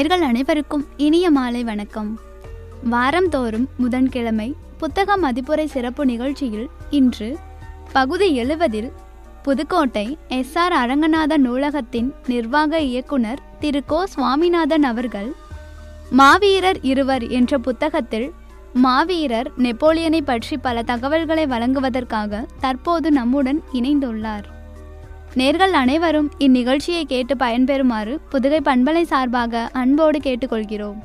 நேர்கள் அனைவருக்கும் இனிய மாலை வணக்கம் வாரந்தோறும் புதன்கிழமை புத்தக மதிப்புரை சிறப்பு நிகழ்ச்சியில் இன்று பகுதி எழுவதில் புதுக்கோட்டை எஸ் ஆர் அரங்கநாதன் நூலகத்தின் நிர்வாக இயக்குனர் திரு கோ சுவாமிநாதன் அவர்கள் மாவீரர் இருவர் என்ற புத்தகத்தில் மாவீரர் நெப்போலியனை பற்றி பல தகவல்களை வழங்குவதற்காக தற்போது நம்முடன் இணைந்துள்ளார் நேர்கள் அனைவரும் இந்நிகழ்ச்சியை கேட்டு பயன்பெறுமாறு புதுகை பண்பலை சார்பாக அன்போடு கேட்டுக்கொள்கிறோம்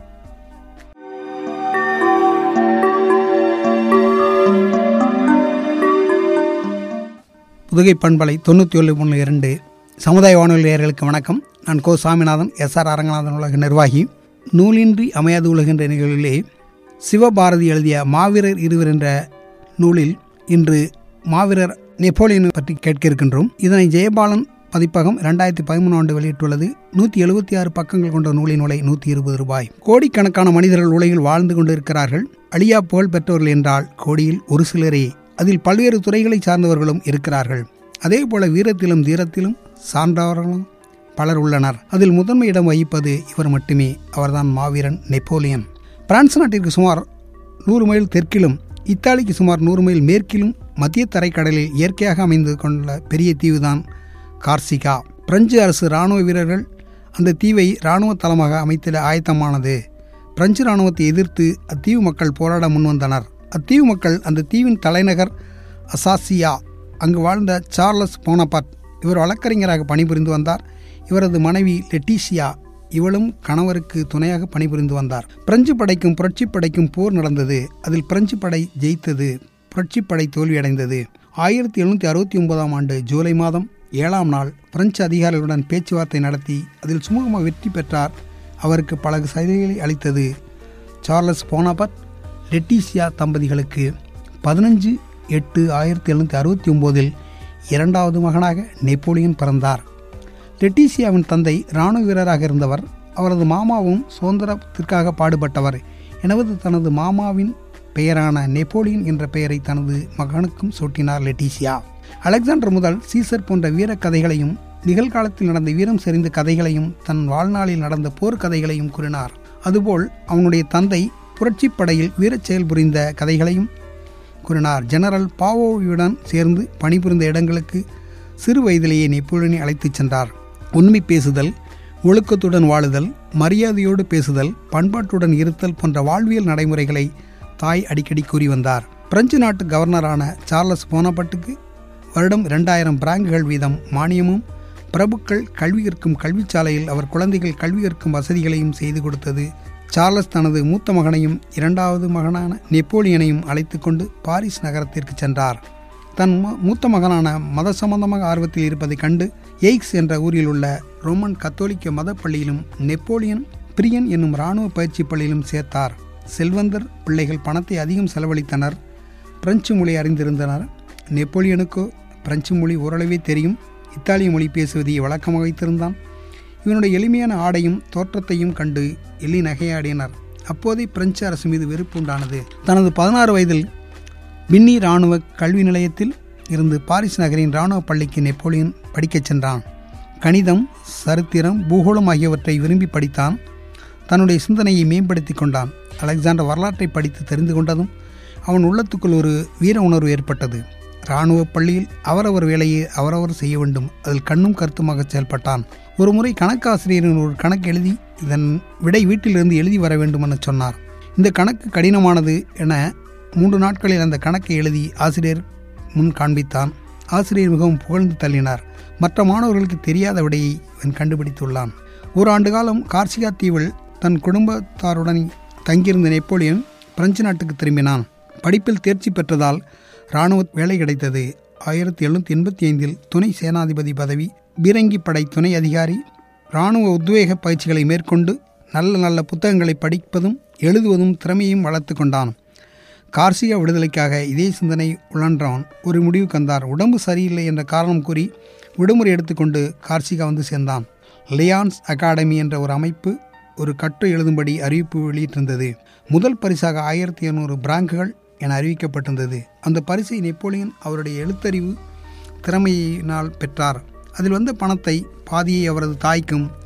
புதுகை பண்பலை தொண்ணூற்றி ஏழு மூணு இரண்டு சமுதாய வானொலி நேயர்களுக்கு வணக்கம் நான் கோ சாமிநாதன் எஸ் ஆர் அரங்கநாதன் உலக நிர்வாகி நூலின்றி அமையாது உலகின்ற நிகழ்விலே சிவபாரதி எழுதிய மாவீரர் இருவர் என்ற நூலில் இன்று மாவீரர் நெப்போலியன் பற்றி கேட்க இருக்கின்றோம் இதனை ஜெயபாலன் பதிப்பகம் இரண்டாயிரத்தி பதிமூணு ஆண்டு வெளியிட்டுள்ளது நூற்றி எழுபத்தி ஆறு பக்கங்கள் கொண்ட நூலின் விலை நூற்றி இருபது ரூபாய் கோடிக்கணக்கான மனிதர்கள் உலகில் வாழ்ந்து கொண்டிருக்கிறார்கள் அழியா புகழ் பெற்றவர்கள் என்றால் கோடியில் ஒரு சிலரே அதில் பல்வேறு துறைகளை சார்ந்தவர்களும் இருக்கிறார்கள் அதே போல வீரத்திலும் தீரத்திலும் சார்ந்தவர்களும் பலர் உள்ளனர் அதில் முதன்மை இடம் வகிப்பது இவர் மட்டுமே அவர்தான் மாவீரன் நெப்போலியன் பிரான்ஸ் நாட்டிற்கு சுமார் நூறு மைல் தெற்கிலும் இத்தாலிக்கு சுமார் நூறு மைல் மேற்கிலும் மத்திய தரைக்கடலில் இயற்கையாக அமைந்து கொண்ட பெரிய தீவுதான் கார்சிகா பிரெஞ்சு அரசு இராணுவ வீரர்கள் அந்த தீவை இராணுவ தளமாக அமைத்திட ஆயத்தமானது பிரெஞ்சு இராணுவத்தை எதிர்த்து அத்தீவு மக்கள் போராட முன்வந்தனர் அத்தீவு மக்கள் அந்த தீவின் தலைநகர் அசாசியா அங்கு வாழ்ந்த சார்லஸ் போனபாட் இவர் வழக்கறிஞராக பணிபுரிந்து வந்தார் இவரது மனைவி லெட்டிசியா இவளும் கணவருக்கு துணையாக பணிபுரிந்து வந்தார் பிரெஞ்சு படைக்கும் புரட்சி படைக்கும் போர் நடந்தது அதில் பிரெஞ்சு படை ஜெயித்தது புரட்சி படை தோல்வியடைந்தது ஆயிரத்தி எழுநூற்றி அறுபத்தி ஒன்பதாம் ஆண்டு ஜூலை மாதம் ஏழாம் நாள் பிரெஞ்சு அதிகாரிகளுடன் பேச்சுவார்த்தை நடத்தி அதில் சுமூகமாக வெற்றி பெற்றார் அவருக்கு பல சலுகைகளை அளித்தது சார்லஸ் போனாபட் லெட்டிசியா தம்பதிகளுக்கு பதினஞ்சு எட்டு ஆயிரத்தி எழுநூற்றி அறுபத்தி ஒம்போதில் இரண்டாவது மகனாக நெப்போலியன் பிறந்தார் லெட்டிசியாவின் தந்தை இராணுவ வீரராக இருந்தவர் அவரது மாமாவும் சுதந்திரத்திற்காக பாடுபட்டவர் எனவது தனது மாமாவின் பெயரான நெப்போலியன் என்ற பெயரை தனது மகனுக்கும் சூட்டினார் லெட்டிசியா அலெக்சாண்டர் முதல் சீசர் போன்ற வீர கதைகளையும் நிகழ்காலத்தில் நடந்த வீரம் செறிந்த கதைகளையும் தன் வாழ்நாளில் நடந்த போர் கதைகளையும் கூறினார் அதுபோல் அவனுடைய தந்தை புரட்சிப் படையில் வீரச் செயல் புரிந்த கதைகளையும் கூறினார் ஜெனரல் பாவோவியுடன் சேர்ந்து பணிபுரிந்த இடங்களுக்கு சிறு வயதிலேயே நெப்போலியனை அழைத்துச் சென்றார் உண்மை பேசுதல் ஒழுக்கத்துடன் வாழுதல் மரியாதையோடு பேசுதல் பண்பாட்டுடன் இருத்தல் போன்ற வாழ்வியல் நடைமுறைகளை தாய் அடிக்கடி கூறி வந்தார் பிரெஞ்சு நாட்டு கவர்னரான சார்லஸ் போனபட்டுக்கு வருடம் இரண்டாயிரம் பிராங்குகள் வீதம் மானியமும் பிரபுக்கள் கல்வி கற்கும் கல்விச்சாலையில் அவர் குழந்தைகள் கல்வி கற்கும் வசதிகளையும் செய்து கொடுத்தது சார்லஸ் தனது மூத்த மகனையும் இரண்டாவது மகனான நெப்போலியனையும் அழைத்து கொண்டு பாரிஸ் நகரத்திற்கு சென்றார் தன் மூத்த மகனான மத சம்பந்தமாக ஆர்வத்தில் இருப்பதைக் கண்டு எய்க்ஸ் என்ற ஊரில் உள்ள ரோமன் கத்தோலிக்க மத பள்ளியிலும் நெப்போலியன் பிரியன் என்னும் இராணுவ பயிற்சி பள்ளியிலும் சேர்த்தார் செல்வந்தர் பிள்ளைகள் பணத்தை அதிகம் செலவழித்தனர் பிரெஞ்சு மொழி அறிந்திருந்தனர் நெப்போலியனுக்கோ பிரெஞ்சு மொழி ஓரளவே தெரியும் இத்தாலிய மொழி பேசுவதை வழக்கமாக வைத்திருந்தான் இவனுடைய எளிமையான ஆடையும் தோற்றத்தையும் கண்டு எள்ளி நகையாடினர் அப்போதே பிரெஞ்சு அரசு மீது வெறுப்பு உண்டானது தனது பதினாறு வயதில் பின்னி இராணுவ கல்வி நிலையத்தில் இருந்து பாரிஸ் நகரின் இராணுவ பள்ளிக்கு நெப்போலியன் படிக்கச் சென்றான் கணிதம் சரித்திரம் பூகோளம் ஆகியவற்றை விரும்பி படித்தான் தன்னுடைய சிந்தனையை மேம்படுத்தி கொண்டான் அலெக்சாண்டர் வரலாற்றை படித்து தெரிந்து கொண்டதும் அவன் உள்ளத்துக்குள் ஒரு வீர உணர்வு ஏற்பட்டது இராணுவ பள்ளியில் அவரவர் வேலையை அவரவர் செய்ய வேண்டும் அதில் கண்ணும் கருத்துமாக செயல்பட்டான் ஒரு முறை கணக்காசிரியரின் ஒரு கணக்கு எழுதி இதன் விடை வீட்டிலிருந்து எழுதி வர வேண்டும் என சொன்னார் இந்த கணக்கு கடினமானது என மூன்று நாட்களில் அந்த கணக்கை எழுதி ஆசிரியர் முன் காண்பித்தான் ஆசிரியர் மிகவும் புகழ்ந்து தள்ளினார் மற்ற மாணவர்களுக்கு தெரியாத விடையை இவன் கண்டுபிடித்துள்ளான் ஒரு ஆண்டு காலம் கார்சிகா தீவில் தன் குடும்பத்தாருடன் தங்கியிருந்த நெப்போலியன் பிரெஞ்சு நாட்டுக்கு திரும்பினான் படிப்பில் தேர்ச்சி பெற்றதால் இராணுவ வேலை கிடைத்தது ஆயிரத்தி எழுநூற்றி எண்பத்தி ஐந்தில் துணை சேனாதிபதி பதவி பீரங்கி படை துணை அதிகாரி இராணுவ உத்வேக பயிற்சிகளை மேற்கொண்டு நல்ல நல்ல புத்தகங்களை படிப்பதும் எழுதுவதும் திறமையும் வளர்த்து கொண்டான் கார்சியா விடுதலைக்காக இதே சிந்தனை உழன்றான் ஒரு முடிவு கந்தார் உடம்பு சரியில்லை என்ற காரணம் கூறி விடுமுறை எடுத்துக்கொண்டு கார்சிகா வந்து சேர்ந்தான் லியான்ஸ் அகாடமி என்ற ஒரு அமைப்பு ஒரு கட்டுரை எழுதும்படி அறிவிப்பு வெளியிட்டிருந்தது முதல் பரிசாக ஆயிரத்தி இருநூறு பிராங்குகள் என அறிவிக்கப்பட்டிருந்தது அந்த பரிசை நெப்போலியன் அவருடைய எழுத்தறிவு திறமையினால் பெற்றார் அதில் வந்த பணத்தை பாதியை அவரது தாய்க்கும்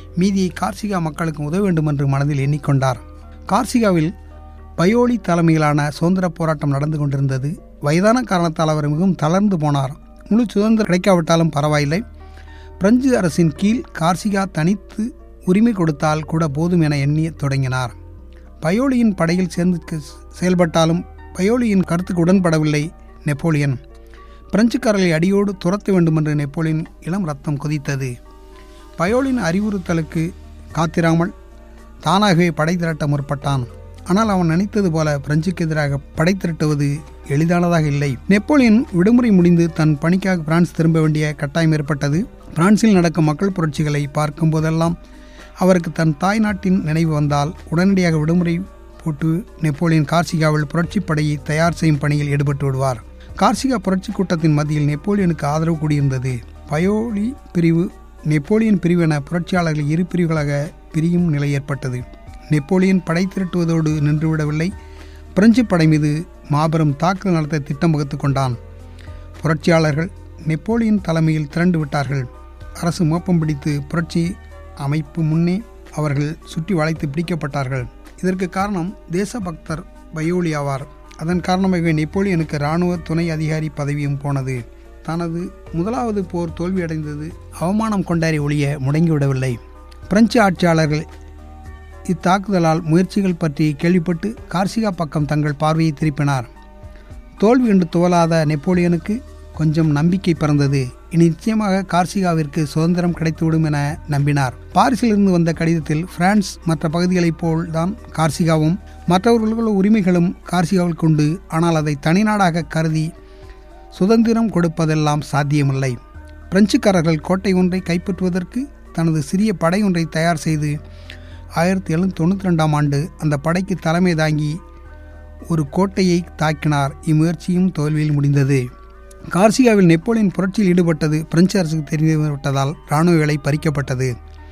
மீதியை கார்சிகா மக்களுக்கு உதவ வேண்டும் என்று மனதில் எண்ணிக்கொண்டார் கார்சிகாவில் பயோலி தலைமையிலான சுதந்திர போராட்டம் நடந்து கொண்டிருந்தது வயதான காரணத்தால் அவர் மிகவும் தளர்ந்து போனார் முழு சுதந்திரம் கிடைக்காவிட்டாலும் பரவாயில்லை பிரெஞ்சு அரசின் கீழ் கார்சிகா தனித்து உரிமை கொடுத்தால் கூட போதும் என எண்ணி தொடங்கினார் பயோலியின் படையில் சேர்ந்து செயல்பட்டாலும் பயோலியின் கருத்துக்கு உடன்படவில்லை நெப்போலியன் பிரெஞ்சுக்காரர்களை அடியோடு துரத்த வேண்டுமென்று நெப்போலியன் இளம் ரத்தம் கொதித்தது பயோலின் அறிவுறுத்தலுக்கு காத்திராமல் தானாகவே படை திரட்ட முற்பட்டான் ஆனால் அவன் நினைத்தது போல பிரெஞ்சுக்கு எதிராக படை திரட்டுவது எளிதானதாக இல்லை நெப்போலியன் விடுமுறை முடிந்து தன் பணிக்காக பிரான்ஸ் திரும்ப வேண்டிய கட்டாயம் ஏற்பட்டது பிரான்சில் நடக்கும் மக்கள் புரட்சிகளை பார்க்கும் போதெல்லாம் அவருக்கு தன் தாய் நாட்டின் நினைவு வந்தால் உடனடியாக விடுமுறை போட்டு நெப்போலியன் கார்சிகாவில் புரட்சிப் படையை தயார் செய்யும் பணியில் ஈடுபட்டு விடுவார் கார்சிகா புரட்சி கூட்டத்தின் மத்தியில் நெப்போலியனுக்கு ஆதரவு கூடியிருந்தது பயோலி பிரிவு நெப்போலியன் பிரிவு என புரட்சியாளர்கள் இரு பிரிவுகளாக பிரியும் நிலை ஏற்பட்டது நெப்போலியன் படை திரட்டுவதோடு நின்றுவிடவில்லை பிரெஞ்சு படை மீது மாபெரும் தாக்குதல் நடத்த திட்டம் வகுத்து கொண்டான் புரட்சியாளர்கள் நெப்போலியன் தலைமையில் திரண்டு விட்டார்கள் அரசு மோப்பம் பிடித்து புரட்சி அமைப்பு முன்னே அவர்கள் சுற்றி வளைத்து பிடிக்கப்பட்டார்கள் இதற்கு காரணம் தேசபக்தர் பயோலி ஆவார் அதன் காரணமாக நெப்போலியனுக்கு இராணுவ துணை அதிகாரி பதவியும் போனது தனது முதலாவது போர் தோல்வியடைந்தது அவமானம் கொண்டாடி ஒழிய முடங்கிவிடவில்லை பிரெஞ்சு ஆட்சியாளர்கள் இத்தாக்குதலால் முயற்சிகள் பற்றி கேள்விப்பட்டு கார்சிகா பக்கம் தங்கள் பார்வையை திருப்பினார் தோல்வி என்று துவலாத நெப்போலியனுக்கு கொஞ்சம் நம்பிக்கை பிறந்தது இனி நிச்சயமாக கார்சிகாவிற்கு சுதந்திரம் கிடைத்துவிடும் என நம்பினார் பாரிஸிலிருந்து வந்த கடிதத்தில் பிரான்ஸ் மற்ற பகுதிகளைப் போல் தான் கார்சிகாவும் மற்றவர்களுள்ள உரிமைகளும் கார்சிகாவில் கொண்டு ஆனால் அதை தனிநாடாக கருதி சுதந்திரம் கொடுப்பதெல்லாம் சாத்தியமில்லை பிரெஞ்சுக்காரர்கள் கோட்டை ஒன்றை கைப்பற்றுவதற்கு தனது சிறிய படை ஒன்றை தயார் செய்து ஆயிரத்தி எழுநூற்றி தொண்ணூற்றி ரெண்டாம் ஆண்டு அந்த படைக்கு தலைமை தாங்கி ஒரு கோட்டையை தாக்கினார் இம்முயற்சியும் தோல்வியில் முடிந்தது கார்சிகாவில் நெப்போலியன் புரட்சியில் ஈடுபட்டது பிரெஞ்சு அரசுக்கு தெரிந்துவிட்டதால் இராணுவ வேலை பறிக்கப்பட்டது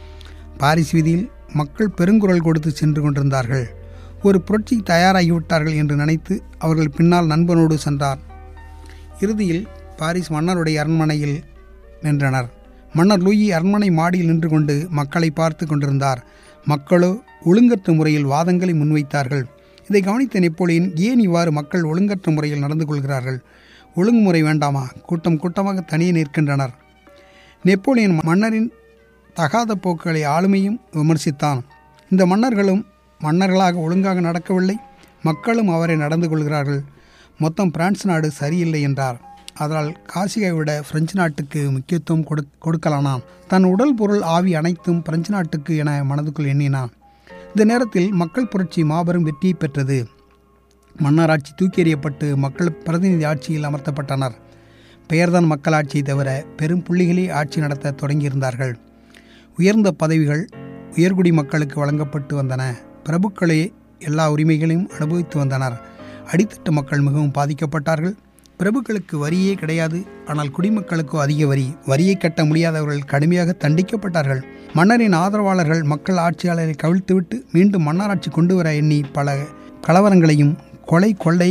பாரிஸ் வீதியில் மக்கள் பெருங்குரல் கொடுத்து சென்று கொண்டிருந்தார்கள் ஒரு புரட்சி தயாராகிவிட்டார்கள் என்று நினைத்து அவர்கள் பின்னால் நண்பனோடு சென்றார் இறுதியில் பாரிஸ் மன்னருடைய அரண்மனையில் நின்றனர் மன்னர் லூயி அரண்மனை மாடியில் நின்று கொண்டு மக்களை பார்த்து கொண்டிருந்தார் மக்களோ ஒழுங்கற்ற முறையில் வாதங்களை முன்வைத்தார்கள் இதை கவனித்த நெப்போலியன் ஏன் இவ்வாறு மக்கள் ஒழுங்கற்ற முறையில் நடந்து கொள்கிறார்கள் ஒழுங்குமுறை வேண்டாமா கூட்டம் கூட்டமாக தனியே நிற்கின்றனர் நெப்போலியன் மன்னரின் தகாத போக்குகளை ஆளுமையும் விமர்சித்தான் இந்த மன்னர்களும் மன்னர்களாக ஒழுங்காக நடக்கவில்லை மக்களும் அவரை நடந்து கொள்கிறார்கள் மொத்தம் பிரான்ஸ் நாடு சரியில்லை என்றார் அதனால் காசியை விட பிரெஞ்சு நாட்டுக்கு முக்கியத்துவம் கொடு கொடுக்கலானான் தன் உடல் பொருள் ஆவி அனைத்தும் பிரெஞ்சு நாட்டுக்கு என மனதுக்குள் எண்ணினான் இந்த நேரத்தில் மக்கள் புரட்சி மாபெரும் வெற்றியை பெற்றது மன்னராட்சி தூக்கி எறியப்பட்டு மக்கள் பிரதிநிதி ஆட்சியில் அமர்த்தப்பட்டனர் பெயர்தான் மக்களாட்சியை தவிர பெரும் புள்ளிகளே ஆட்சி நடத்த தொடங்கியிருந்தார்கள் உயர்ந்த பதவிகள் உயர்குடி மக்களுக்கு வழங்கப்பட்டு வந்தன பிரபுக்களே எல்லா உரிமைகளையும் அனுபவித்து வந்தனர் அடித்தட்டு மக்கள் மிகவும் பாதிக்கப்பட்டார்கள் பிரபுக்களுக்கு வரியே கிடையாது ஆனால் குடிமக்களுக்கோ அதிக வரி வரியை கட்ட முடியாதவர்கள் கடுமையாக தண்டிக்கப்பட்டார்கள் மன்னரின் ஆதரவாளர்கள் மக்கள் ஆட்சியாளரை கவிழ்த்துவிட்டு மீண்டும் மன்னராட்சி கொண்டு வர எண்ணி பல கலவரங்களையும் கொலை கொள்ளை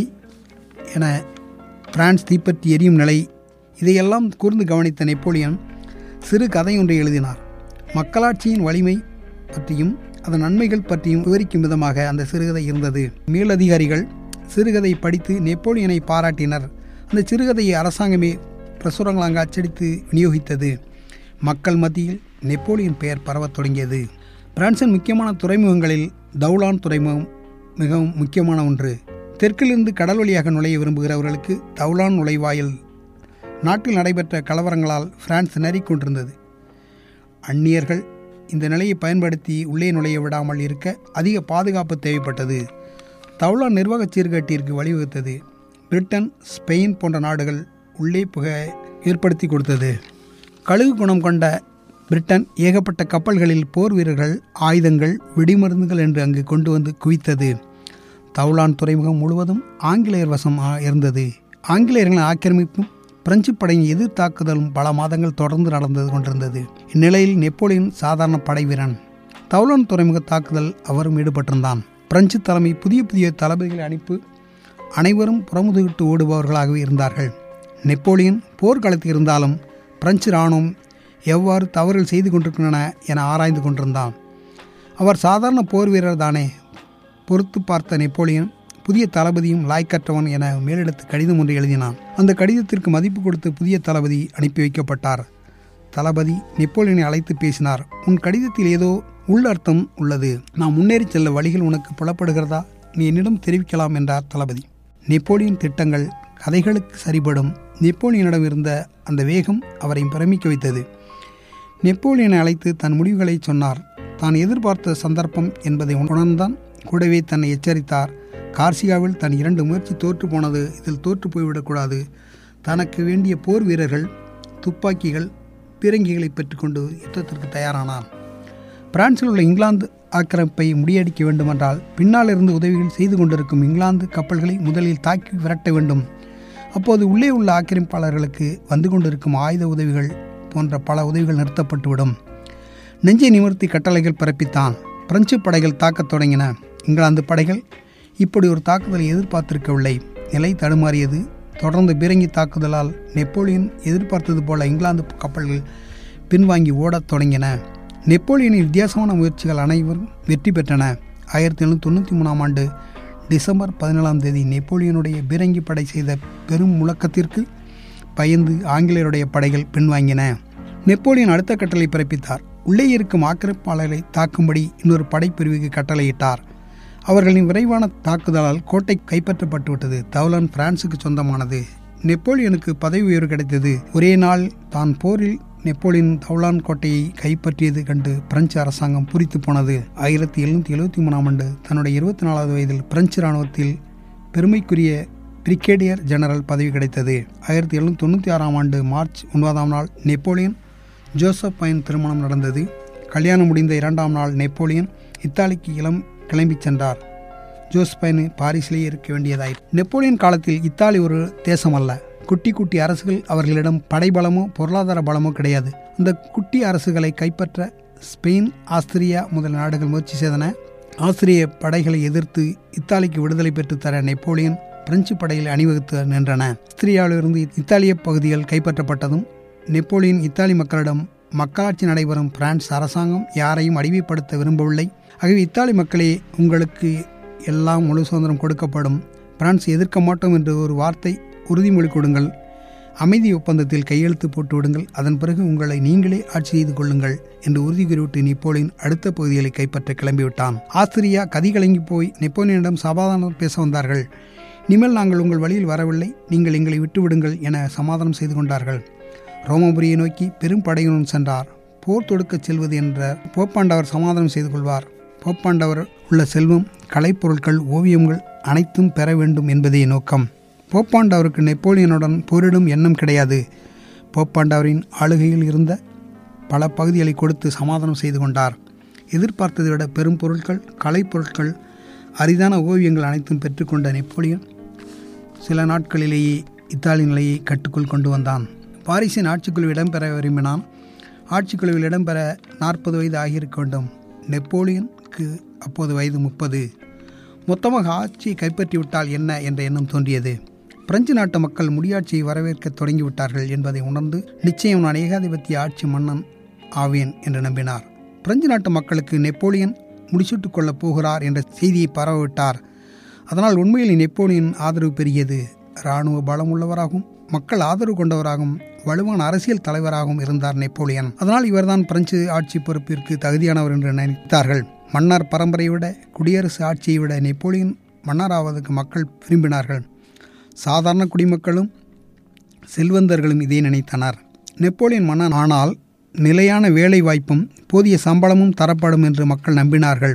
என பிரான்ஸ் தீப்பற்றி எரியும் நிலை இதையெல்லாம் கூர்ந்து கவனித்த நெப்போலியன் சிறு கதை ஒன்றை எழுதினார் மக்களாட்சியின் வலிமை பற்றியும் அதன் நன்மைகள் பற்றியும் விவரிக்கும் விதமாக அந்த சிறுகதை இருந்தது மேலதிகாரிகள் சிறுகதை படித்து நெப்போலியனை பாராட்டினர் அந்த சிறுகதையை அரசாங்கமே பிரசுரங்களாக அச்சடித்து விநியோகித்தது மக்கள் மத்தியில் நெப்போலியன் பெயர் பரவத் தொடங்கியது பிரான்சின் முக்கியமான துறைமுகங்களில் தௌலான் துறைமுகம் மிகவும் முக்கியமான ஒன்று தெற்கிலிருந்து கடல் வழியாக நுழைய விரும்புகிறவர்களுக்கு தௌலான் நுழைவாயில் நாட்டில் நடைபெற்ற கலவரங்களால் பிரான்ஸ் திணறிக் கொண்டிருந்தது அந்நியர்கள் இந்த நிலையை பயன்படுத்தி உள்ளே நுழைய விடாமல் இருக்க அதிக பாதுகாப்பு தேவைப்பட்டது தௌலா நிர்வாக சீர்கேட்டிற்கு வழிவகுத்தது பிரிட்டன் ஸ்பெயின் போன்ற நாடுகள் உள்ளே புக ஏற்படுத்தி கொடுத்தது கழுகு குணம் கொண்ட பிரிட்டன் ஏகப்பட்ட கப்பல்களில் போர் வீரர்கள் ஆயுதங்கள் வெடிமருந்துகள் என்று அங்கு கொண்டு வந்து குவித்தது தௌலான் துறைமுகம் முழுவதும் ஆங்கிலேயர் வசம் இருந்தது ஆங்கிலேயர்களின் ஆக்கிரமிப்பும் பிரெஞ்சு படையின் எதிர் தாக்குதலும் பல மாதங்கள் தொடர்ந்து நடந்தது கொண்டிருந்தது இந்நிலையில் நெப்போலியன் சாதாரண படை வீரன் தௌலான் துறைமுக தாக்குதல் அவரும் ஈடுபட்டிருந்தான் பிரெஞ்சு தலைமை புதிய புதிய தளபதிகளை அனுப்பி அனைவரும் புறமுதுகிட்டு ஓடுபவர்களாகவே இருந்தார்கள் நெப்போலியன் போர்க்களத்தில் இருந்தாலும் பிரெஞ்சு இராணுவம் எவ்வாறு தவறுகள் செய்து கொண்டிருக்கின்றன என ஆராய்ந்து கொண்டிருந்தான் அவர் சாதாரண போர் வீரர் தானே பொறுத்து பார்த்த நெப்போலியன் புதிய தளபதியும் லாய்க்கற்றவன் என மேலிடத்து கடிதம் ஒன்று எழுதினான் அந்த கடிதத்திற்கு மதிப்பு கொடுத்து புதிய தளபதி அனுப்பி வைக்கப்பட்டார் தளபதி நெப்போலியனை அழைத்து பேசினார் உன் கடிதத்தில் ஏதோ உள்ளர்த்தம் உள்ளது நான் முன்னேறி செல்ல வழிகள் உனக்கு புலப்படுகிறதா நீ என்னிடம் தெரிவிக்கலாம் என்றார் தளபதி நெப்போலியன் திட்டங்கள் கதைகளுக்கு சரிபடும் நெப்போலியனிடம் இருந்த அந்த வேகம் அவரை பிரமிக்க வைத்தது நெப்போலியனை அழைத்து தன் முடிவுகளை சொன்னார் தான் எதிர்பார்த்த சந்தர்ப்பம் என்பதை உணர்ந்தான் கூடவே தன்னை எச்சரித்தார் கார்சிகாவில் தன் இரண்டு முயற்சி தோற்று போனது இதில் தோற்று போய்விடக்கூடாது தனக்கு வேண்டிய போர் வீரர்கள் துப்பாக்கிகள் பீரங்கிகளை பெற்றுக்கொண்டு யுத்தத்திற்கு தயாரானான் பிரான்சில் உள்ள இங்கிலாந்து ஆக்கிரமிப்பை முறியடிக்க வேண்டுமென்றால் பின்னால் இருந்து உதவிகள் செய்து கொண்டிருக்கும் இங்கிலாந்து கப்பல்களை முதலில் தாக்கி விரட்ட வேண்டும் அப்போது உள்ளே உள்ள ஆக்கிரமிப்பாளர்களுக்கு வந்து கொண்டிருக்கும் ஆயுத உதவிகள் போன்ற பல உதவிகள் நிறுத்தப்பட்டுவிடும் நெஞ்சை நிமிர்த்தி கட்டளைகள் பிறப்பித்தான் பிரெஞ்சு படைகள் தாக்கத் தொடங்கின இங்கிலாந்து படைகள் இப்படி ஒரு தாக்குதலை எதிர்பார்த்திருக்கவில்லை நிலை தடுமாறியது தொடர்ந்து பீரங்கி தாக்குதலால் நெப்போலியன் எதிர்பார்த்தது போல இங்கிலாந்து கப்பல்கள் பின்வாங்கி ஓடத் தொடங்கின நெப்போலியனின் வித்தியாசமான முயற்சிகள் அனைவரும் வெற்றி பெற்றன ஆயிரத்தி எழுநூற்றி தொண்ணூற்றி மூணாம் ஆண்டு டிசம்பர் பதினேழாம் தேதி நெப்போலியனுடைய பீரங்கி படை செய்த பெரும் முழக்கத்திற்கு பயந்து ஆங்கிலேயருடைய படைகள் பின்வாங்கின நெப்போலியன் அடுத்த கட்டளை பிறப்பித்தார் உள்ளே இருக்கும் ஆக்கிரமிப்பாளர்களை தாக்கும்படி இன்னொரு படைப்பிரிவுக்கு கட்டளையிட்டார் அவர்களின் விரைவான தாக்குதலால் கோட்டை கைப்பற்றப்பட்டுவிட்டது தௌலன் பிரான்சுக்கு சொந்தமானது நெப்போலியனுக்கு பதவி உயர்வு கிடைத்தது ஒரே நாள் தான் போரில் நெப்போலியன் தௌலான் கோட்டையை கைப்பற்றியது கண்டு பிரெஞ்சு அரசாங்கம் பூரித்து போனது ஆயிரத்தி எழுநூற்றி எழுபத்தி மூணாம் ஆண்டு தன்னுடைய இருபத்தி நாலாவது வயதில் பிரெஞ்சு இராணுவத்தில் பெருமைக்குரிய பிரிகேடியர் ஜெனரல் பதவி கிடைத்தது ஆயிரத்தி எழுநூற்றி தொண்ணூற்றி ஆறாம் ஆண்டு மார்ச் ஒன்பதாம் நாள் நெப்போலியன் ஜோசப் பையன் திருமணம் நடந்தது கல்யாணம் முடிந்த இரண்டாம் நாள் நெப்போலியன் இத்தாலிக்கு இளம் கிளம்பிச் சென்றார் ஜோஸ்பைன் பாரிஸிலேயே இருக்க வேண்டியதாய் நெப்போலியன் காலத்தில் இத்தாலி ஒரு தேசம் அல்ல குட்டி குட்டி அரசுகள் அவர்களிடம் படைபலமோ பொருளாதார பலமோ கிடையாது அந்த குட்டி அரசுகளை கைப்பற்ற ஸ்பெயின் ஆஸ்திரியா முதல் நாடுகள் முயற்சி செய்தன ஆஸ்திரிய படைகளை எதிர்த்து இத்தாலிக்கு விடுதலை பெற்று தர நெப்போலியன் பிரெஞ்சு படையில் அணிவகுத்து நின்றன ஆஸ்திரியாவிலிருந்து இத்தாலிய பகுதிகள் கைப்பற்றப்பட்டதும் நெப்போலியன் இத்தாலி மக்களிடம் மக்களாட்சி நடைபெறும் பிரான்ஸ் அரசாங்கம் யாரையும் அடிமைப்படுத்த விரும்பவில்லை ஆகவே இத்தாலி மக்களே உங்களுக்கு எல்லாம் முழு சுதந்திரம் கொடுக்கப்படும் பிரான்ஸ் எதிர்க்க மாட்டோம் என்று ஒரு வார்த்தை உறுதிமொழி கொடுங்கள் அமைதி ஒப்பந்தத்தில் கையெழுத்து போட்டு விடுங்கள் அதன் பிறகு உங்களை நீங்களே ஆட்சி செய்து கொள்ளுங்கள் என்று உறுதி கூறிவிட்டு நெப்போலியன் அடுத்த பகுதிகளை கைப்பற்ற கிளம்பிவிட்டான் ஆஸ்திரியா கதிகலங்கி போய் நெப்போலியனிடம் சமாதானம் பேச வந்தார்கள் இனிமேல் நாங்கள் உங்கள் வழியில் வரவில்லை நீங்கள் எங்களை விட்டுவிடுங்கள் என சமாதானம் செய்து கொண்டார்கள் ரோமபுரியை நோக்கி பெரும் படையுடன் சென்றார் போர் தொடுக்கச் செல்வது என்ற போப்பாண்டவர் சமாதானம் செய்து கொள்வார் போப்பாண்டவர் உள்ள செல்வம் கலைப்பொருட்கள் ஓவியங்கள் அனைத்தும் பெற வேண்டும் என்பதே நோக்கம் போப்பாண்டவருக்கு நெப்போலியனுடன் போரிடும் எண்ணம் கிடையாது போப்பாண்டவரின் ஆளுகையில் இருந்த பல பகுதிகளை கொடுத்து சமாதானம் செய்து கொண்டார் எதிர்பார்த்ததை விட பெரும் பொருட்கள் கலைப்பொருட்கள் அரிதான ஓவியங்கள் அனைத்தும் பெற்றுக்கொண்ட நெப்போலியன் சில நாட்களிலேயே இத்தாலி நிலையை கட்டுக்குள் கொண்டு வந்தான் பாரிஸின் ஆட்சிக்குழு இடம்பெற விரும்பினான் ஆட்சிக்குழுவில் இடம்பெற நாற்பது வயது ஆகியிருக்க வேண்டும் நெப்போலியனுக்கு அப்போது வயது முப்பது மொத்தமாக ஆட்சியை கைப்பற்றிவிட்டால் என்ன என்ற எண்ணம் தோன்றியது பிரெஞ்சு நாட்டு மக்கள் முடியாட்சியை வரவேற்க தொடங்கிவிட்டார்கள் என்பதை உணர்ந்து நிச்சயம் நான் ஏகாதிபத்திய ஆட்சி மன்னன் ஆவேன் என்று நம்பினார் பிரெஞ்சு நாட்டு மக்களுக்கு நெப்போலியன் முடிசூட்டுக் கொள்ளப் போகிறார் என்ற செய்தியை பரவவிட்டார் அதனால் உண்மையில் நெப்போலியன் ஆதரவு பெருகியது இராணுவ பலம் உள்ளவராகவும் மக்கள் ஆதரவு கொண்டவராகவும் வலுவான அரசியல் தலைவராகவும் இருந்தார் நெப்போலியன் அதனால் இவர்தான் பிரெஞ்சு ஆட்சி பொறுப்பிற்கு தகுதியானவர் என்று நினைத்தார்கள் மன்னர் பரம்பரையை விட குடியரசு ஆட்சியை விட நெப்போலியன் மன்னராவதற்கு மக்கள் விரும்பினார்கள் சாதாரண குடிமக்களும் செல்வந்தர்களும் இதை நினைத்தனர் நெப்போலியன் மன்னன் ஆனால் நிலையான வேலை வாய்ப்பும் போதிய சம்பளமும் தரப்படும் என்று மக்கள் நம்பினார்கள்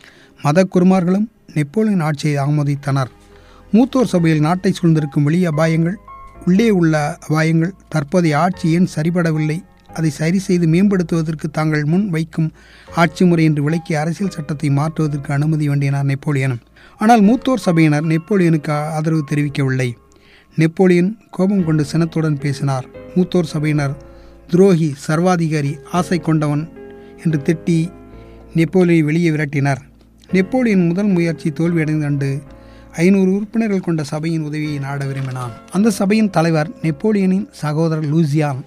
மத குருமார்களும் நெப்போலியன் ஆட்சியை ஆமோதித்தனர் மூத்தோர் சபையில் நாட்டை சூழ்ந்திருக்கும் வெளி அபாயங்கள் உள்ளே உள்ள அபாயங்கள் தற்போதைய ஆட்சி ஏன் சரிபடவில்லை அதை சரி செய்து மேம்படுத்துவதற்கு தாங்கள் முன் வைக்கும் ஆட்சி முறை என்று விளக்கிய அரசியல் சட்டத்தை மாற்றுவதற்கு அனுமதி வேண்டினார் நெப்போலியன் ஆனால் மூத்தோர் சபையினர் நெப்போலியனுக்கு ஆதரவு தெரிவிக்கவில்லை நெப்போலியன் கோபம் கொண்டு சினத்துடன் பேசினார் மூத்தோர் சபையினர் துரோகி சர்வாதிகாரி ஆசை கொண்டவன் என்று திட்டி நெப்போலியை வெளியே விரட்டினர் நெப்போலியன் முதல் முயற்சி தோல்வியடைந்து கண்டு ஐநூறு உறுப்பினர்கள் கொண்ட சபையின் உதவியை நாட விரும்பினான் அந்த சபையின் தலைவர் நெப்போலியனின் சகோதரர் லூசியான்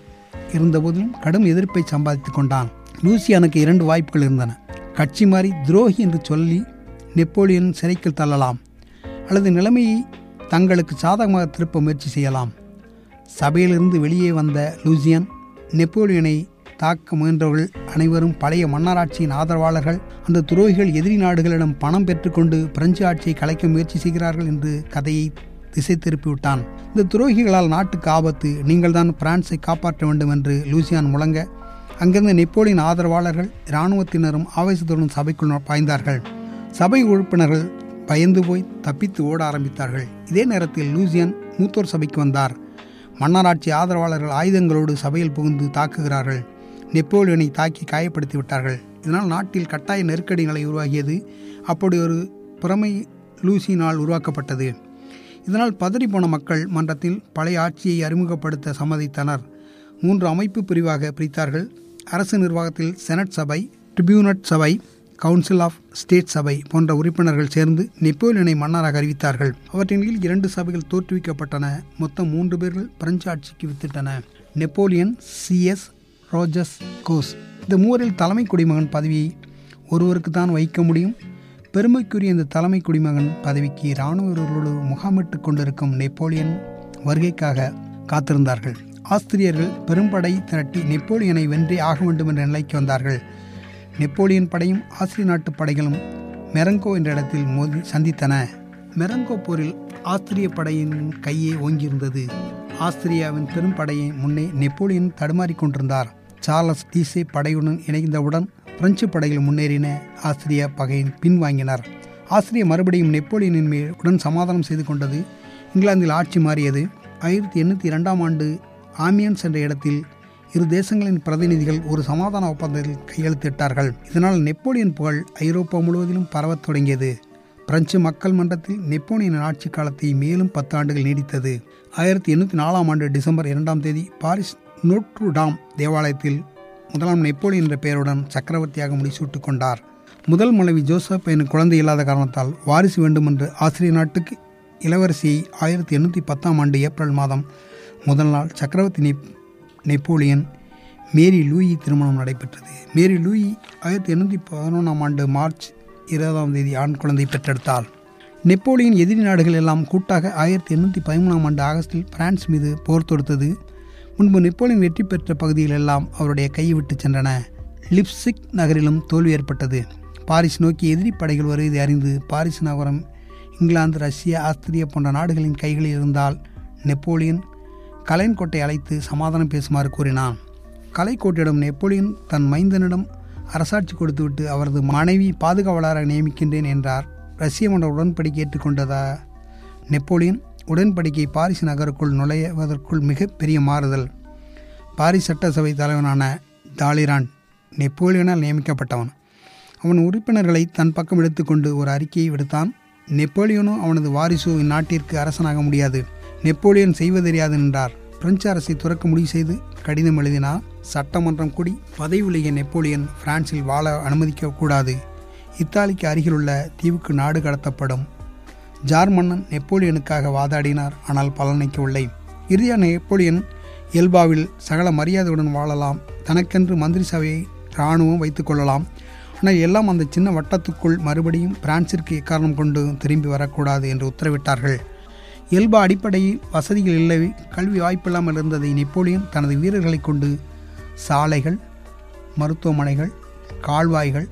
இருந்தபோதிலும் கடும் எதிர்ப்பை சம்பாதித்துக் கொண்டான் லூசியானுக்கு இரண்டு வாய்ப்புகள் இருந்தன கட்சி மாறி துரோகி என்று சொல்லி நெப்போலியன் சிறைக்குள் தள்ளலாம் அல்லது நிலைமையை தங்களுக்கு சாதகமாக திருப்ப முயற்சி செய்யலாம் சபையிலிருந்து வெளியே வந்த லூசியன் நெப்போலியனை தாக்க முயன்றவர்கள் அனைவரும் பழைய மன்னராட்சியின் ஆதரவாளர்கள் அந்த துரோகிகள் எதிரி நாடுகளிடம் பணம் பெற்றுக்கொண்டு பிரெஞ்சு ஆட்சியை கலைக்க முயற்சி செய்கிறார்கள் என்று கதையை திசை திருப்பிவிட்டான் இந்த துரோகிகளால் நாட்டுக்கு ஆபத்து நீங்கள் தான் பிரான்ஸை காப்பாற்ற வேண்டும் என்று லூசியான் முழங்க அங்கிருந்த நெப்போலியன் ஆதரவாளர்கள் இராணுவத்தினரும் ஆவேசத்துடன் சபைக்குள் பாய்ந்தார்கள் சபை உறுப்பினர்கள் பயந்து போய் தப்பித்து ஓட ஆரம்பித்தார்கள் இதே நேரத்தில் லூசியன் மூத்தோர் சபைக்கு வந்தார் மன்னராட்சி ஆதரவாளர்கள் ஆயுதங்களோடு சபையில் புகுந்து தாக்குகிறார்கள் நெப்போலியனை தாக்கி காயப்படுத்தி விட்டார்கள் இதனால் நாட்டில் கட்டாய நெருக்கடி நிலை உருவாகியது அப்படி ஒரு புறமை லூசியினால் உருவாக்கப்பட்டது இதனால் பதறி போன மக்கள் மன்றத்தில் பழைய ஆட்சியை அறிமுகப்படுத்த சம்மதித்தனர் மூன்று அமைப்பு பிரிவாக பிரித்தார்கள் அரசு நிர்வாகத்தில் செனட் சபை ட்ரிபியூனட் சபை கவுன்சில் ஆஃப் ஸ்டேட் சபை போன்ற உறுப்பினர்கள் சேர்ந்து நெப்போலியனை மன்னராக அறிவித்தார்கள் அவற்றின் கீழ் இரண்டு சபைகள் தோற்றுவிக்கப்பட்டன மொத்தம் மூன்று பேர்கள் பிரெஞ்சு ஆட்சிக்கு வித்திட்டன நெப்போலியன் சிஎஸ் ரோஜஸ் கோஸ் இந்த மூவரில் தலைமை குடிமகன் பதவியை ஒருவருக்கு தான் வைக்க முடியும் பெருமைக்குரிய இந்த தலைமை குடிமகன் பதவிக்கு இராணுவ வீரர்களோடு முகாமிட்டு கொண்டிருக்கும் நெப்போலியன் வருகைக்காக காத்திருந்தார்கள் ஆஸ்திரியர்கள் பெரும்படை திரட்டி நெப்போலியனை வென்றே ஆக வேண்டும் என்ற நிலைக்கு வந்தார்கள் நெப்போலியன் படையும் ஆஸ்திரிய நாட்டு படைகளும் மெரங்கோ என்ற இடத்தில் மோதி சந்தித்தன மெரங்கோ போரில் ஆஸ்திரிய படையின் கையே ஓங்கியிருந்தது ஆஸ்திரியாவின் பெரும் படையை முன்னே நெப்போலியன் தடுமாறிக் கொண்டிருந்தார் சார்லஸ் டீசே படையுடன் இணைந்தவுடன் பிரெஞ்சு படைகள் முன்னேறின ஆஸ்திரிய பகையின் பின்வாங்கினர் ஆஸ்திரிய மறுபடியும் நெப்போலியனின் மேல் உடன் சமாதானம் செய்து கொண்டது இங்கிலாந்தில் ஆட்சி மாறியது ஆயிரத்தி எண்ணூற்றி இரண்டாம் ஆண்டு ஆமியன்ஸ் என்ற இடத்தில் இரு தேசங்களின் பிரதிநிதிகள் ஒரு சமாதான ஒப்பந்தத்தில் கையெழுத்திட்டார்கள் இதனால் நெப்போலியன் புகழ் ஐரோப்பா முழுவதிலும் பரவத் தொடங்கியது பிரெஞ்சு மக்கள் மன்றத்தில் நெப்போலியன் ஆட்சி காலத்தை மேலும் பத்து ஆண்டுகள் நீடித்தது ஆயிரத்தி எண்ணூற்றி நாலாம் ஆண்டு டிசம்பர் இரண்டாம் தேதி பாரிஸ் நோட்ரு டாம் தேவாலயத்தில் முதலாம் நெப்போலியன் என்ற பெயருடன் சக்கரவர்த்தியாக முடிசூட்டுக் கொண்டார் முதல் மனைவி ஜோசப் எனும் குழந்தை இல்லாத காரணத்தால் வாரிசு வேண்டுமென்று ஆசிரிய நாட்டுக்கு இளவரசியை ஆயிரத்தி எண்ணூற்றி பத்தாம் ஆண்டு ஏப்ரல் மாதம் முதல் நாள் சக்கரவர்த்தி நெப் நெப்போலியன் மேரி லூயி திருமணம் நடைபெற்றது மேரி லூயி ஆயிரத்தி எண்ணூற்றி பதினொன்றாம் ஆண்டு மார்ச் இருபதாம் தேதி ஆண் குழந்தை பெற்றெடுத்தாள் நெப்போலியன் எதிரி நாடுகள் எல்லாம் கூட்டாக ஆயிரத்தி எண்ணூற்றி பதிமூணாம் ஆண்டு ஆகஸ்டில் பிரான்ஸ் மீது போர் தொடுத்தது முன்பு நெப்போலியன் வெற்றி பெற்ற பகுதிகள் எல்லாம் அவருடைய கையை விட்டு சென்றன லிப்சிக் நகரிலும் தோல்வி ஏற்பட்டது பாரிஸ் நோக்கி எதிரி படைகள் வருவதை அறிந்து பாரிஸ் நகரம் இங்கிலாந்து ரஷ்யா ஆஸ்திரியா போன்ற நாடுகளின் கைகளில் இருந்தால் நெப்போலியன் கலைன்கோட்டை அழைத்து சமாதானம் பேசுமாறு கூறினான் கலைக்கோட்டிடம் நெப்போலியன் தன் மைந்தனிடம் அரசாட்சி கொடுத்துவிட்டு அவரது மனைவி பாதுகாவலராக நியமிக்கின்றேன் என்றார் ரஷ்ய மன்ற உடன்படிக்கை ஏற்றுக்கொண்டதா நெப்போலியன் உடன்படிக்கை பாரிஸ் நகருக்குள் நுழைவதற்குள் மிக பெரிய மாறுதல் பாரிஸ் சட்டசபை தலைவனான டாலிரான் நெப்போலியனால் நியமிக்கப்பட்டவன் அவன் உறுப்பினர்களை தன் பக்கம் எடுத்துக்கொண்டு ஒரு அறிக்கையை விடுத்தான் நெப்போலியனோ அவனது வாரிசோ இந்நாட்டிற்கு அரசனாக முடியாது நெப்போலியன் செய்வதறியாது என்றார் பிரெஞ்சு அரசை துறக்க முடிவு செய்து கடிதம் எழுதினார் சட்டமன்றம் கூடி பதவி விலகிய நெப்போலியன் பிரான்சில் வாழ அனுமதிக்க கூடாது இத்தாலிக்கு அருகிலுள்ள தீவுக்கு நாடு கடத்தப்படும் ஜார் மன்னன் நெப்போலியனுக்காக வாதாடினார் ஆனால் பலனளிக்கவில்லை இறுதியாக நெப்போலியன் எல்பாவில் சகல மரியாதையுடன் வாழலாம் தனக்கென்று மந்திரி சபையை இராணுவம் வைத்துக்கொள்ளலாம் ஆனால் எல்லாம் அந்த சின்ன வட்டத்துக்குள் மறுபடியும் பிரான்சிற்கு எக்காரணம் கொண்டு திரும்பி வரக்கூடாது என்று உத்தரவிட்டார்கள் இயல்பு அடிப்படையில் வசதிகள் இல்லை கல்வி வாய்ப்பில்லாமல் இருந்ததை நெப்போலியன் தனது வீரர்களை கொண்டு சாலைகள் மருத்துவமனைகள் கால்வாய்கள்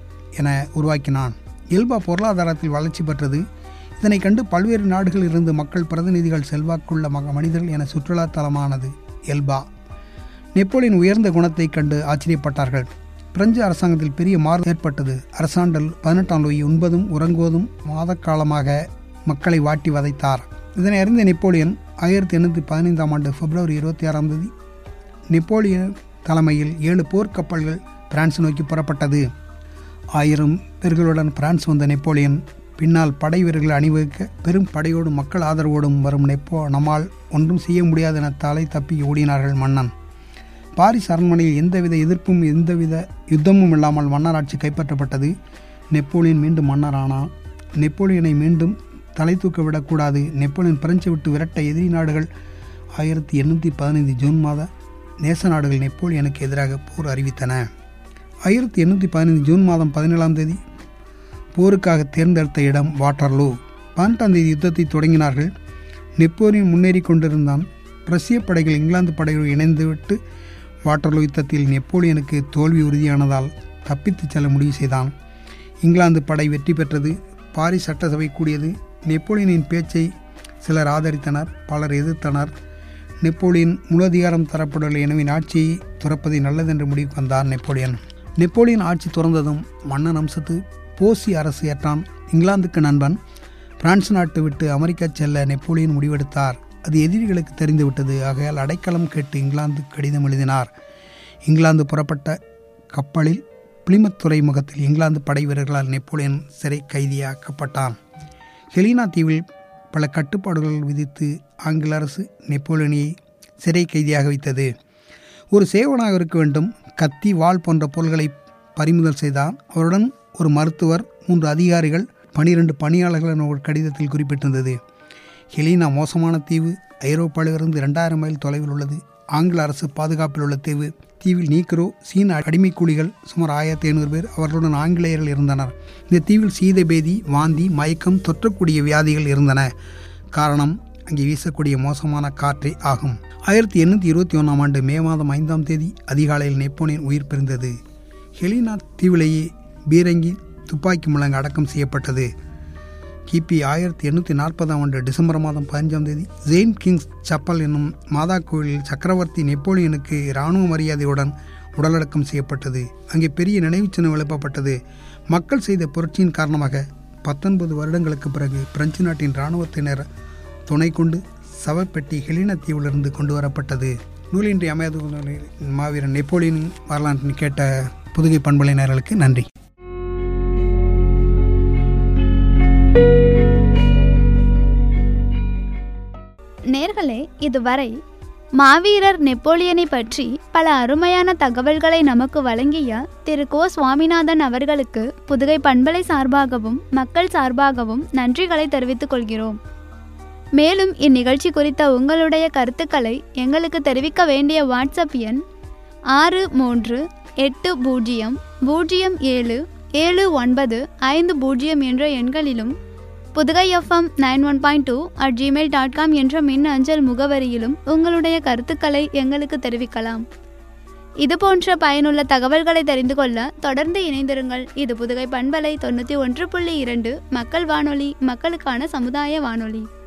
என உருவாக்கினான் இயல்பா பொருளாதாரத்தில் வளர்ச்சி பெற்றது இதனை கண்டு பல்வேறு நாடுகளில் இருந்து மக்கள் பிரதிநிதிகள் செல்வாக்குள்ள மக மனிதர்கள் என சுற்றுலா தலமானது எல்பா நெப்போலியன் உயர்ந்த குணத்தை கண்டு ஆச்சரியப்பட்டார்கள் பிரெஞ்சு அரசாங்கத்தில் பெரிய மாறு ஏற்பட்டது அரசாண்டல் பதினெட்டாம் லூயி உண்பதும் உறங்குவதும் மாதக்காலமாக மக்களை வாட்டி வதைத்தார் இதனை அறிந்த நெப்போலியன் ஆயிரத்தி எண்ணூற்றி பதினைந்தாம் ஆண்டு பிப்ரவரி இருபத்தி ஆறாம் தேதி நெப்போலியன் தலைமையில் ஏழு போர்க்கப்பல்கள் பிரான்ஸ் நோக்கி புறப்பட்டது ஆயிரம் பேர்களுடன் பிரான்ஸ் வந்த நெப்போலியன் பின்னால் படை வீரர்களை அணிவகுக்க பெரும் படையோடும் மக்கள் ஆதரவோடும் வரும் நெப்போ நம்மால் ஒன்றும் செய்ய முடியாது என தலை தப்பி ஓடினார்கள் மன்னன் பாரிஸ் அரண்மனையில் எந்தவித எதிர்ப்பும் எந்தவித யுத்தமும் இல்லாமல் மன்னராட்சி கைப்பற்றப்பட்டது நெப்போலியன் மீண்டும் மன்னரானான் நெப்போலியனை மீண்டும் தலை தூக்க விடக்கூடாது நெப்போலியன் பிரெஞ்சு விட்டு விரட்ட எதிரி நாடுகள் ஆயிரத்தி எண்ணூற்றி பதினைந்து ஜூன் மாத நேச நாடுகள் நெப்போலியனுக்கு எதிராக போர் அறிவித்தன ஆயிரத்தி எண்ணூற்றி பதினைந்து ஜூன் மாதம் பதினேழாம் தேதி போருக்காக தேர்ந்தெடுத்த இடம் வாட்டர்லூ பதினெட்டாம் தேதி யுத்தத்தை தொடங்கினார்கள் நெப்போலியன் முன்னேறி கொண்டிருந்தான் ரஷ்ய படைகள் இங்கிலாந்து படைகளுடன் இணைந்துவிட்டு வாட்டர்லூ யுத்தத்தில் நெப்போலியனுக்கு தோல்வி உறுதியானதால் தப்பித்துச் செல்ல முடிவு செய்தான் இங்கிலாந்து படை வெற்றி பெற்றது பாரிஸ் சட்டசபை கூடியது நெப்போலியனின் பேச்சை சிலர் ஆதரித்தனர் பலர் எதிர்த்தனர் நெப்போலியன் முழு அதிகாரம் தரப்படவில்லை எனவே ஆட்சியை துறப்பதை நல்லதென்று முடிவுக்கு வந்தார் நெப்போலியன் நெப்போலியன் ஆட்சி துறந்ததும் மன்னன் அம்சத்து போசி அரசு ஏற்றான் இங்கிலாந்துக்கு நண்பன் பிரான்ஸ் நாட்டு விட்டு அமெரிக்கா செல்ல நெப்போலியன் முடிவெடுத்தார் அது எதிரிகளுக்கு தெரிந்துவிட்டது ஆகையால் அடைக்கலம் கேட்டு இங்கிலாந்து கடிதம் எழுதினார் இங்கிலாந்து புறப்பட்ட கப்பலில் பிளிமத் துறைமுகத்தில் இங்கிலாந்து படை வீரர்களால் நெப்போலியன் சிறை கைதியாக்கப்பட்டான் ஹெலினா தீவில் பல கட்டுப்பாடுகள் விதித்து ஆங்கில அரசு நெப்போலியனை சிறை கைதியாக வைத்தது ஒரு சேவனாக இருக்க வேண்டும் கத்தி வாள் போன்ற பொருள்களை பறிமுதல் செய்தார் அவருடன் ஒரு மருத்துவர் மூன்று அதிகாரிகள் பனிரெண்டு பணியாளர்கள் என ஒரு கடிதத்தில் குறிப்பிட்டிருந்தது ஹெலினா மோசமான தீவு ஐரோப்பாவிலிருந்து இரண்டாயிரம் மைல் தொலைவில் உள்ளது ஆங்கில அரசு பாதுகாப்பில் உள்ள தீவு தீவில் நீக்ரோ சீன அடிமை கூலிகள் சுமார் ஆயிரத்தி ஐநூறு பேர் அவர்களுடன் ஆங்கிலேயர்கள் இருந்தனர் இந்த தீவில் சீதபேதி வாந்தி மயக்கம் தொற்றக்கூடிய வியாதிகள் இருந்தன காரணம் அங்கே வீசக்கூடிய மோசமான காற்றே ஆகும் ஆயிரத்தி எண்ணூற்றி இருபத்தி ஒன்றாம் ஆண்டு மே மாதம் ஐந்தாம் தேதி அதிகாலையில் நெப்போனியன் உயிர் பிரிந்தது ஹெலினா தீவிலேயே பீரங்கி துப்பாக்கி முழங்க அடக்கம் செய்யப்பட்டது கிபி ஆயிரத்தி எண்ணூற்றி நாற்பதாம் ஆண்டு டிசம்பர் மாதம் பதினஞ்சாம் தேதி ஜெயின் கிங்ஸ் சப்பல் என்னும் மாதா கோயிலில் சக்கரவர்த்தி நெப்போலியனுக்கு இராணுவ மரியாதையுடன் உடலடக்கம் செய்யப்பட்டது அங்கே பெரிய நினைவுச் சின்னம் எழுப்பப்பட்டது மக்கள் செய்த புரட்சியின் காரணமாக பத்தொன்பது வருடங்களுக்கு பிறகு பிரெஞ்சு நாட்டின் இராணுவத்தினர் துணை கொண்டு சவப்பெட்டி ஹெலினா தீவிலிருந்து கொண்டு வரப்பட்டது நூலின்றி அமையாது மாவீரன் நெப்போலியனின் வரலாற்றின் கேட்ட புதுகை பண்பலையினர்களுக்கு நன்றி நேர்களே இதுவரை மாவீரர் நெப்போலியனை பற்றி பல அருமையான தகவல்களை நமக்கு வழங்கிய திரு கோ சுவாமிநாதன் அவர்களுக்கு புதுகை பண்பலை சார்பாகவும் மக்கள் சார்பாகவும் நன்றிகளை தெரிவித்துக் கொள்கிறோம் மேலும் இந்நிகழ்ச்சி குறித்த உங்களுடைய கருத்துக்களை எங்களுக்கு தெரிவிக்க வேண்டிய வாட்ஸ்அப் எண் ஆறு மூன்று எட்டு பூஜ்ஜியம் பூஜ்ஜியம் ஏழு ஏழு ஒன்பது ஐந்து பூஜ்ஜியம் என்ற எண்களிலும் Pudugai FM nine one point two at Gmail dot com என்ற மின் அஞ்சல் முகவரியிலும் உங்களுடைய கருத்துக்களை எங்களுக்கு தெரிவிக்கலாம் இது போன்ற பயனுள்ள தகவல்களை தெரிந்து கொள்ள தொடர்ந்து இணைந்திருங்கள் இது புதுகை பண்பலை தொண்ணூற்றி ஒன்று புள்ளி இரண்டு மக்கள் வானொலி மக்களுக்கான சமுதாய வானொலி